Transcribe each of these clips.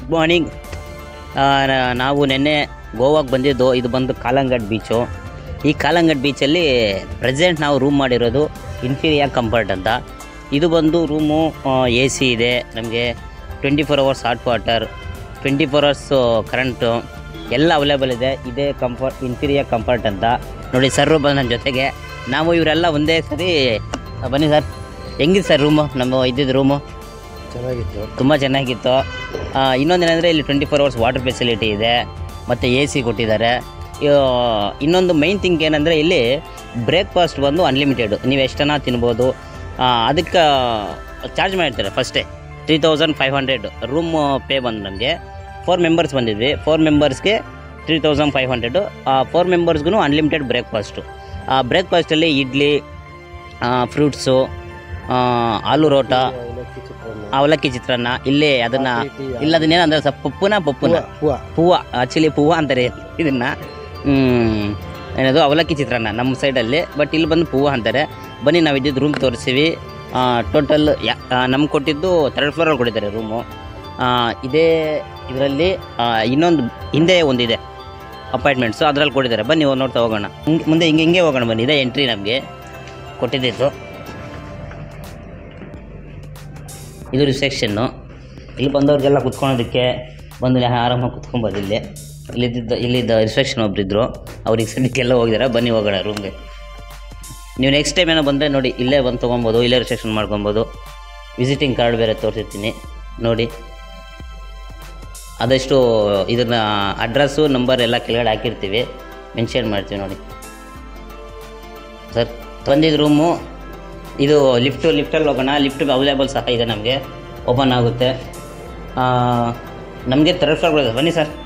Good morning ನಾವು ನಿನ್ನೆ ಗೋವಾಗೆ ಬಂದಿದ್ದು ಇದು ಬಂದು ಕಾಲಂಗಡ್ ಬೀಚು ಈ ಕಾಲಂಗಡ್ ಬೀಚಲ್ಲಿ ಪ್ರೆಸೆಂಟ್ ನಾವು ರೂಮ್ ಮಾಡಿರೋದು ಇನ್ಫೀರಿಯರ್ ಕಂಫರ್ಟ್ ಅಂತ ಇದು ಬಂದು ರೂಮು ಎ ಸಿ ಇದೆ ನಮಗೆ twenty four hours hot water twenty four hours current ಎಲ್ಲ ಅವೈಲೇಬಲ್ ಇದೆ ಇದೇ ಕಂಫರ್ಟ್ ಇನ್ಫೀರಿಯರ್ ಕಂಫರ್ಟ್ ಅಂತ ನೋಡಿ ಸರ್ರು ಬಂದು ನನ್ನ ಜೊತೆಗೆ ನಾವು ಇವರೆಲ್ಲ ಒಂದೇ ಸರಿ ಬನ್ನಿ ಸರ್ ಹೆಂಗಿದೆ ಸರ್ ರೂಮು ನಮ್ಮ ಇದ್ದಿದ್ದು ರೂಮು ಚೆನ್ನಾಗಿತ್ತು ತುಂಬ ಚೆನ್ನಾಗಿತ್ತು ಆ, ಇನ್ನೊಂದೇನೆಂದರೆ ಇಲ್ಲಿ twenty four hours water facility ಇದೆ ಮತ್ತು ಎ ಸಿ ಕೊಟ್ಟಿದ್ದಾರೆ ಇವ್- ಇನ್ನೊಂದು ಮೈನ್ ಥಿಂಗ್ ಏನಂದರೆ ಇಲ್ಲಿ ಬ್ರೇಕ್ಫಾಸ್ಟ್ ಬಂದು ಅನ್ಲಿಮಿಟೆಡ್ ನೀವು ಎಷ್ಟನ್ನ ತಿನ್ಬೋದು ಅದಕ್ಕೆ ಚಾರ್ಜ್ ಮಾಡಿರ್ತಾರೆ ಫಸ್ಟೇ three thousand five hundred room pay ಬಂದು ನಮಗೆ ಫೋರ್ ಮೆಂಬರ್ಸ್ ಬಂದಿದ್ವಿ ಫೋರ್ ಮೆಂಬರ್ಸ್ಗೆ three thousand five hundred four ಮೆಂಬರ್ಸ್ಗೂ ಅನ್ಲಿಮಿಟೆಡ್ ಬ್ರೇಕ್ಫಾಸ್ಟು ಆ ಬ್ರೇಕ್ಫಾಸ್ಟಲ್ಲಿ ಇಡ್ಲಿ ಫ್ರೂಟ್ಸು ಆಲೂ ರೋಟ ಅವಲಕ್ಕಿ ಚಿತ್ರಾನ್ನ ಅವಲಕ್ಕಿ ಚಿತ್ರಾನ್ನ ಇಲ್ಲೇ ಅದನ್ನ ಇಲ್ಲ ಅದನ್ನೇನಂದ್ರೆ ಸ್ವಲ್ಪ ಪಪ್ಪುನ ಪಪ್ಪುನ ಹೂವ ಹೂವ ಆಕ್ಚುಲಿ ಹೂವ ಅಂತಾರೆ ಇದನ್ನ ಹ್ಮ್, ಏನದು ಅವಲಕ್ಕಿ ಚಿತ್ರಾನ್ನ ನಮ್ಮ ಸೈಡಲ್ಲಿ ಬಟ್ ಇಲ್ಲಿ ಬಂದು ಹೂವ ಅಂತಾರೆ ಬನ್ನಿ ನಾವು ಇದ್ದಿದ್ದು ರೂಮ್ ತೋರಿಸ್ತೀವಿ ಟೋಟಲ್ ನಮ್ಗೆ ಕೊಟ್ಟಿದ್ದು ಥರ್ಡ್ ಫ್ಲೋರಲ್ಲಿ ಕೊಟ್ಟಿದ್ದಾರೆ ರೂಮು ಇದೇ ಇದರಲ್ಲಿ ಇನ್ನೊಂದು ಹಿಂದೆ ಒಂದಿದೆ ಅಪಾರ್ಟ್ಮೆಂಟ್ಸು ಅದರಲ್ಲಿ ಕೊಟ್ಟಿದ್ದಾರೆ ಬನ್ನಿ ಹೋಗ್ ನೋಡ್ತಾ ಹೋಗೋಣ ಹಿಂಗ್- ಮುಂದೆ ಹಿಂಗೆ ಹಿಂಗೆ ಹೋಗೋಣ ಬನ್ನಿ ಇದೇ ಎಂಟ್ರಿ ನಮಗೆ ಕೊಟ್ಟಿದ್ದಿತ್ತು ಇದು ರಿಸೆಕ್ಷನ್ನು ಇಲ್ಲಿ ಬಂದವ್ರಿಗೆಲ್ಲ ಕುತ್ಕೊಳೋದಕ್ಕೆ ಬಂದು ಆರಾಮಾಗಿ ಕುತ್ಕೊಬೋದು ಇಲ್ಲಿ ಇಲ್ಲಿದ್ದ ಇಲ್ಲಿದ್ದ ರಿಸೆಕ್ಷನ್ ಒಬ್ರಿದ್ರು ಅವ್ರಿಗೆ ಸದ್ಯಕ್ಕೆಲ್ಲ ಹೋಗಿದ್ದಾರೆ ಬನ್ನಿ ಹೋಗೋಣ ರೂಮ್ಗೆ ನೀವು ನೆಕ್ಸ್ಟ್ ಟೈಮ್ ಏನೋ ಬಂದರೆ ನೋಡಿ ಇಲ್ಲೇ ಬಂದು ತೊಗೊಬೋದು ಇಲ್ಲೇ ರಿಸೆಕ್ಷನ್ ಮಾಡ್ಕೊಬೋದು ವಿಸಿಟಿಂಗ್ ಕಾರ್ಡ್ ಬೇರೆ ತೋರಿಸಿರ್ತೀನಿ ನೋಡಿ ಆದಷ್ಟು ಇದನ್ನ ಅಡ್ರೆಸ್ಸು ನಂಬರ್ ಎಲ್ಲ ಕೆಳಗಡೆ ಹಾಕಿರ್ತೀವಿ ಮೆನ್ಷನ್ ಮಾಡ್ತೀವಿ ನೋಡಿ ಸರ್ ಬಂದಿದ್ದು ರೂಮು ಇದು ಲಿಫ್ಟು ಲಿಫ್ಟಲ್ಲಿ ಹೋಗೋಣ ಲಿಫ್ಟ್ ಅವೈಲೇಬಲ್ ಸಹ ಇದೆ ನಮಗೆ ಓಪನ್ ಆಗುತ್ತೆ ನಮಗೆ ಥರ್ಡ್ ಫ್ಲೋರ್ ಇದೆ ಬನ್ನಿ ಸರ್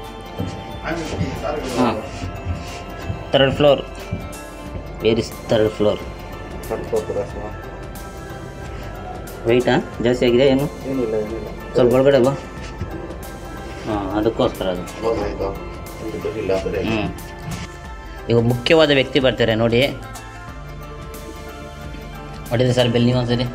ಹಾಂ third floor where is third floor ವೆಯ್ಟಾ ಜಾಸ್ತಿ ಆಗಿದೆ ಏನು ಏನಿಲ್ಲ ಏನಿಲ್ಲ ಸ್ವಲ್ಪ ಒಳಗಡೆ ಬಾ ಹಾಂ ಅದಕ್ಕೋಸ್ಕರ ಅದು ಹ್ಞೂ ಈಗ ಮುಖ್ಯವಾದ ವ್ಯಕ್ತಿ ಬರ್ತಾರೆ ನೋಡಿ ಹೊಡಿದೆ ಸರ್ ಬೆಲ್ ನೀವು ಒಂದ್ಸರಿ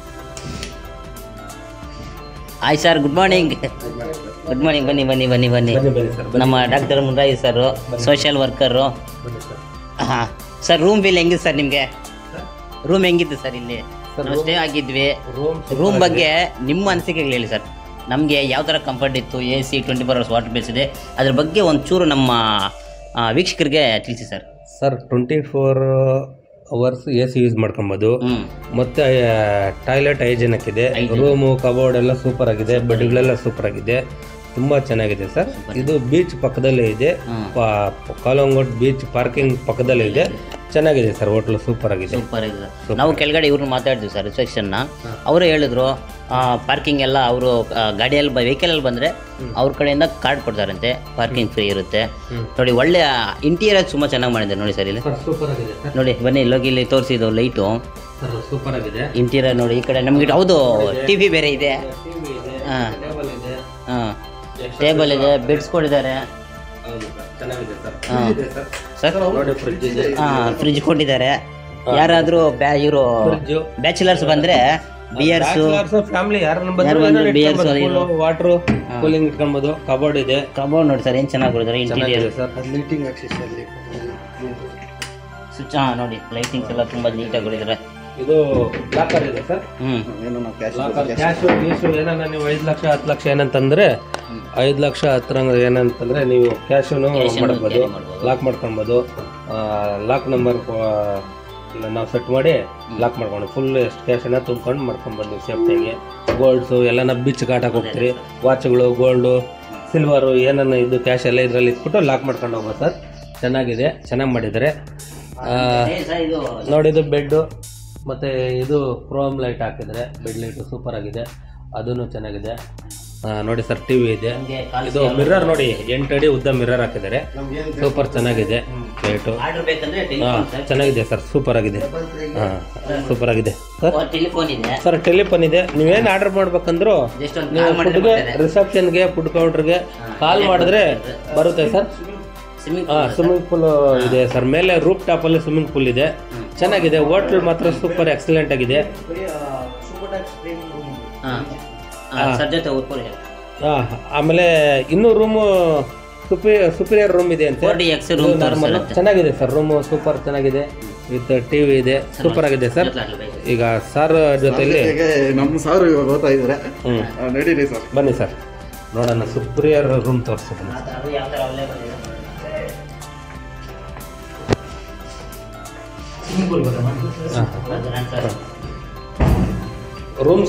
ಆಯ್ sir good morning good morning ಬನ್ನಿ ಬನ್ನಿ ಬನ್ನಿ ಬನ್ನಿ ಬನ್ನಿ ಬನ್ನಿ ಸರ್ ನಮ್ಮ doctor Munrayi sir social worker ಬನ್ನಿ ಸರ್ ಹಾಂ ಸರ್ ರೂಮ್ ಬಿಲ್ ಹೆಂಗಿದೆ ಸರ್ ನಿಮಗೆ ರೂಮ್ ಹೆಂಗಿತ್ತು ಸರ್ ಇಲ್ಲಿ Sir, ನಾವು ಸ್ಟೇ ಆಗಿದ್ವಿ ರೂಮ್ ರೂಮ್ ಬಗ್ಗೆ ನಿಮ್ಮ ಅನಿಸಿಕೆಗಳು ಹೇಳಿ ಸರ್ ನಮಗೆ ಯಾವ ಥರ ಕಂಫರ್ಟ್ ಇತ್ತು A C twenty four hours water base ಇದೆ ಅದ್ರ ಬಗ್ಗೆ ಒಂಚೂರು ನಮ್ಮ ಆ, ವೀಕ್ಷಕರಿಗೆ ತಿಳಿಸಿ sir sir twenty four hours A C use ಮಾಡ್ಕೊಬೋದು ಹ್ಞೂ ಮತ್ತೆ ಟಾಯ್ಲೆಟ್ ಹೈಜಿನಿಕ್ ಇದೆ Hygienic. ರೂಮು ಕಬೋರ್ಡ್ ಎಲ್ಲ ಸೂಪರ್ ಆಗಿದೆ ಬೆಡ್ಗಳೆಲ್ಲ ಸೂಪರ್ ಆಗಿದೆ ತುಂಬಾ ಚೆನ್ನಾಗಿದೆ ಸರ್ ಇದು ಬೀಚ್ ಪಕ್ಕದಲ್ಲೇ ಇದೆ ಹ್ಮ್. ಕಾಲಂಗೋಟ್ ಬೀಚ್ ಪಾರ್ಕಿಂಗ್ ಪಕ್ಕದಲ್ಲೇ ಇದೆ ಚೆನ್ನಾಗಿದೆ ಸರ್ ಹೋಟ್ಲು ಸೂಪರ್ ಆಗಿದೆ ಸೂಪರ್ ಇದೆ ನಾವು ಕೆಳಗಡೆ ಇವ್ರನ್ನ ಮಾತಾಡ್ತೀವಿ ಸರ್ ರಿಸೆಪ್ಷನ್ನ ಅವರು ಹೇಳಿದ್ರು ಪಾರ್ಕಿಂಗ್ ಎಲ್ಲ ಅವರು ಗಾಡಿಯಲ್ಲಿ ವೆಹಿಕಲಲ್ಲಿ ಬಂದರೆ ಅವ್ರ ಕಡೆಯಿಂದ ಕಾರ್ಡ್ ಕೊಡ್ತಾರಂತೆ ಪಾರ್ಕಿಂಗ್ ಫ್ರೀ ಇರುತ್ತೆ ಹ್ಮ್. ನೋಡಿ ಒಳ್ಳೆ ಇಂಟೀರಿಯರ್ ತುಂಬ ಚೆನ್ನಾಗಿ ಮಾಡಿದ್ದಾರೆ ನೋಡಿ ಸರ್ ಇಲ್ಲಿ ಸರ್ ಸೂಪರ್ ಆಗಿದೆ ಸರ್ ನೋಡಿ ಬನ್ನಿ ಇಲ್ಲೋಗಿ ಇಲ್ಲಿ ತೋರಿಸಿದ್ದು ಲೈಟು ಸರ್ ಸೂಪರ್ ಆಗಿದೆ ಇಂಟೀರಿಯರ್ ನೋಡಿ ಈ ಕಡೆ ನಮಗೆ ಹೌದು ಟಿ ವಿ ಬೇರೆ ಇದೆ ಹಾಂ ಟೇಬಲ್ ಇದೆ ಹಾಂ ಟೇಬಲ್ ಇದೆ ಬೆಡ್ಸ್ ಕೊಟ್ಟಿದ್ದಾರೆ ಹೌದು ಸರ್ ಚೆನ್ನಾಗಿದೆ ಸರ್ ಹಾ. ಇದೆ ಸರ್ ಸರ್ ನೋಡಿ ಫ್ರಿಡ್ಜ್ ಇದೆ ಹಾಂ ಫ್ರಿಜ್ ಕೊಟ್ಟಿದ್ದಾರೆ ಯಾರಾದರೂ ಬ್ಯಾ ಇವರು ಫ್ರಿಡ್ಜ್ ಬ್ಯಾಚುಲರ್ಸ್ ಬಂದರೆ ಬಿಯರ್ಸು ಫ್ಯಾಮಿಲಿ ಯಾರನ್ನ ಯಾರು ಬಂದ್ರು beers ಅದು ಇದು. ಬಂದ್ರು ವಾಟರ್ ಕೂಲಿಂಗ್ ಇಟ್ಕೊಬೋದು ಕಬೋರ್ಡ್ ಇದೆ ಕಬೋರ್ಡ್ ನೋಡಿ ಸರ್ ಏನು ಚೆನ್ನಾಗಿ ಕೊಡಿದ್ದಾರೆ ಇಂಟೀರಿಯರ್ ಚೆನ್ನಾಗಿದೆ ಸರ್ ಲೈಟಿಂಗ್ ಆಕ್ಸಿಸ್ ಅಲ್ಲಿ ಸ್ವಿಚ್ ಹಾಂ ನೋಡಿ ಲೈಟಿಂಗ್ಸ್ ಎಲ್ಲ ತುಂಬ ನೀಟಾಗಿ ಕೊಡಿದ್ದಾರೆ ಇದು ಲಾಕರ್ ಇದೆ ಸರ್ ಹ್ಞೂ ಲಾಕರ್ ಕ್ಯಾಶ್ ಗೀಶು ಏನನ್ನ ನೀವು ಐದು ಲಕ್ಷ ಹತ್ತು ಲಕ್ಷ ಏನಂತಂದ್ರೆ ಐದು ಲಕ್ಷ ಹತ್ರ ಏನಂತಂದ್ರೆ ನೀವು ಕ್ಯಾಶನ್ನು Cash ಅನ್ನು ಮಾಡ್ಬೋದು carry ಮಾಡ್ಬೋದು. ಲಾಕ್ ಮಾಡ್ಕೊಬೋದು ಲಾಕ್ ನಂಬರ್ ನಾವು ಸೆಟ್ ಮಾಡಿ ಲಾಕ್ ಮಾಡ್ಕೊಂಡು ಫುಲ್ ಎಷ್ಟು ಕ್ಯಾಶನ್ನ ತುಂಬ್ಕೊಂಡು ಮಾಡ್ಕೊಬೋದು ನೀವು ಸೇಫ್ಟಿಯಾಗಿ ಗೋಲ್ಡ್ಸು ಎಲ್ಲನ ಬೀಚ್ ಕಾಟಕ್ಕೆ ಹೋಗ್ತೀರಿ ವಾಚ್ಗಳು ಗೋಲ್ಡು ಸಿಲ್ವರು ಏನನ್ನ ಇದು ಕ್ಯಾಶ್ ಎಲ್ಲ ಇದರಲ್ಲಿ ಇಟ್ಬಿಟ್ಟು ಲಾಕ್ ಮಾಡ್ಕೊಂಡು ಹೋಗ್ಬೋದು ಸರ್ ಚೆನ್ನಾಗಿದೆ ಚೆನ್ನಾಗಿ ಮಾಡಿದ್ದಾರೆ ಆ, ಸರ್ ಇದು ನೋಡಿ ಇದು ಬೆಡ್ಡು ಮತ್ತು ಇದು ಕ್ರೋಮ್ ಲೈಟ್ ಹಾಕಿದ್ದಾರೆ ಬೆಡ್ ಲೈಟು ಸೂಪರ್ ಆಗಿದೆ ಅದೂ ಚೆನ್ನಾಗಿದೆ ಆ, ನೋಡಿ ಸರ್ ಟಿ ವಿ ಇದೆ ನಮಗೆ ಕಾಲು ಇದು ಮಿರರ್ ನೋಡಿ ಎಂಟು ಅಡಿ ಉದ್ದ ಮಿರರ್ ಹಾಕಿದ್ದಾರೆ ಸೂಪರ್ ಚೆನ್ನಾಗಿದೆ ಲೈಟು ಆರ್ಡರ್ ಬೇಕಂದ್ರೆ ಹಾಂ ಚೆನ್ನಾಗಿದೆ ಸರ್ ಸೂಪರ್ ಆಗಿದೆ ಹಾಂ ಸೂಪರ್ ಆಗಿದೆ ಸರ್ ಟೆಲಿಫೋನ್ ಇದೆ ಸರ್ ಟೆಲಿಫೋನ್ ಇದೆ ನೀವೇನು ಆರ್ಡರ್ ಮಾಡ್ಬೇಕಂದ್ರೂ ಜಸ್ಟ್ ಒಂದು ನೀವು ಕಾಲ್ ಮಾಡಿದ್ರೆ ಫುಡ್ಗೆ ಬರ್ತದೆ. ರಿಸೆಪ್ಷನ್ಗೆ ಫುಡ್ ಕೌಂಟ್ರಿಗೆ ಕಾಲ್ ಮಾಡಿದ್ರೆ ಬರುತ್ತೆ ಸರ್ ಸ್ವಿಮ್ಮಿಂಗ್ ಹಾಂ ಸ್ವಿಮ್ಮಿಂಗ್ ಪೂಲ್ ಇದೆ ಸರ್ ಮೇಲೆ ರೂಪ್ ಟಾಪಲ್ಲಿ ಸ್ವಿಮ್ಮಿಂಗ್ ಪೂಲ್ ಇದೆ ಚೆನ್ನಾಗಿದೆ ಹೋಟ್ಲ್ ಮಾತ್ರ ಸೂಪರ್ ಎಕ್ಸಲೆಂಟ್ ಆಗಿದೆ ಹಾಂ ಸರ್ ಜೊತೆ ಊರ್ಪುರ ಆ, ಆಮೇಲೆ ಇನ್ನೂ ರೂಮು ಸುಪಿ ಸುಪೀರಿಯರ್ ರೂಮ್ ಇದೆ ಅಂತ 4DX room ತೋರಿಸಿರುತ್ತೆ. ಚೆನ್ನಾಗಿದೆ ಸರ್ ರೂಮ್ ಸೂಪರ್ ಚೆನ್ನಾಗಿದೆ ವಿತ್ ಟಿವಿ ಇದೆ ಸೂಪರ್ ಆಗಿದೆ ಸರ್ ಈಗ ಸರ್ ಜೊತೆಲಿ ಹೀಗೆ ನಮ್ಮ ಸಾರು ಇವಾಗ ಓದ್ತಾ ಇದ್ದಾರೆ ಹ್ಮ್ ಆ, ನಡೀರಿ ಸರ್ ಬನ್ನಿ ಸರ್ ನೋಡೋಣ ಸುಪ್ರಿಯರ್ ರೂಮ್ ತೋರಿಸ್ತೀನಿ ರೂಮ್ಸ್